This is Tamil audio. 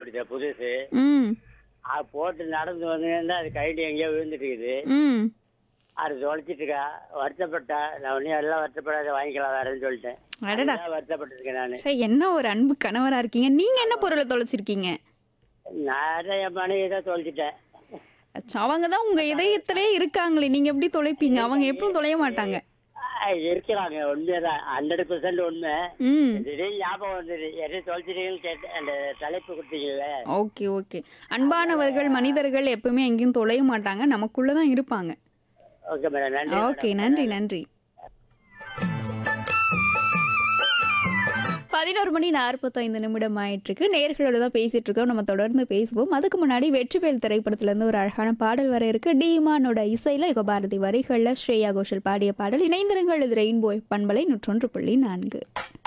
போட்டுட்டேன் புதுசு ம் அது போட்டு நடந்து வந்து அது கைட்டு எங்கேயோ விழுந்துட்டு இருக்குது ம் அது தொலைச்சிட்டு இருக்கா வருத்தப்பட்டா நான் ஒன்றும் எல்லாம் வருத்தப்படாத வாங்கிக்கலாம் வேறேன்னு சொல்லிட்டேன் அடடா அதுதான் வருத்தப்பட்டிருக்கேன் நான் சே என்ன ஒரு அன்பு கணவரா இருக்கீங்க நீங்க என்ன பொருளை தொலைச்சிருக்கீங்க நான் என் மனைவி தான் தொலைச்சிட்டேன் அச்சா, அவங்க தான் உங்க இதயத்திலே இருக்காங்களே நீங்க எப்படி தொலைப்பீங்க அவங்க எப்பவும் தொலைய மாட்டாங்க ஆ, இருக்கிறாங்க உண்மைதான் ஹண்ட்ரட் பெர்சன்ட் உண்மை ம் திடீர்னு ஞாபகம் வந்தது எதை தொலைச்சிட்டீங்கன்னு கேட்டேன் அந்த தலைப்பு கொடுத்தீங்கல்ல ஓகே ஓகே அன்பானவர்கள் மனிதர்கள் எப்பவுமே எங்கேயும் தொலைய மாட்டாங்க நமக்குள்ள தான் இருப்பாங்க ஓகே மேடம் நன்றி ஓகே நன்றி நன்றி பதினோரு மணி நாற்பத்தைந்து நிமிடம் ஆயிட்டிருக்கு நேர்களோட தான் பேசிட்டு இருக்கோம் நம்ம தொடர்ந்து பேசுவோம் அதுக்கு முன்னாடி வெற்றிவேல் திரைப்படத்துல இருந்து ஒரு அழகான பாடல் வர இருக்கு டீமானோட இசையில யுகபாரதி வரிகள்ல ஸ்ரேயா கோஷல் பாடிய பாடல் இணைந்திருங்கள் இது ரெயின்போ பண்பலை நூற்றொன்று புள்ளி நான்கு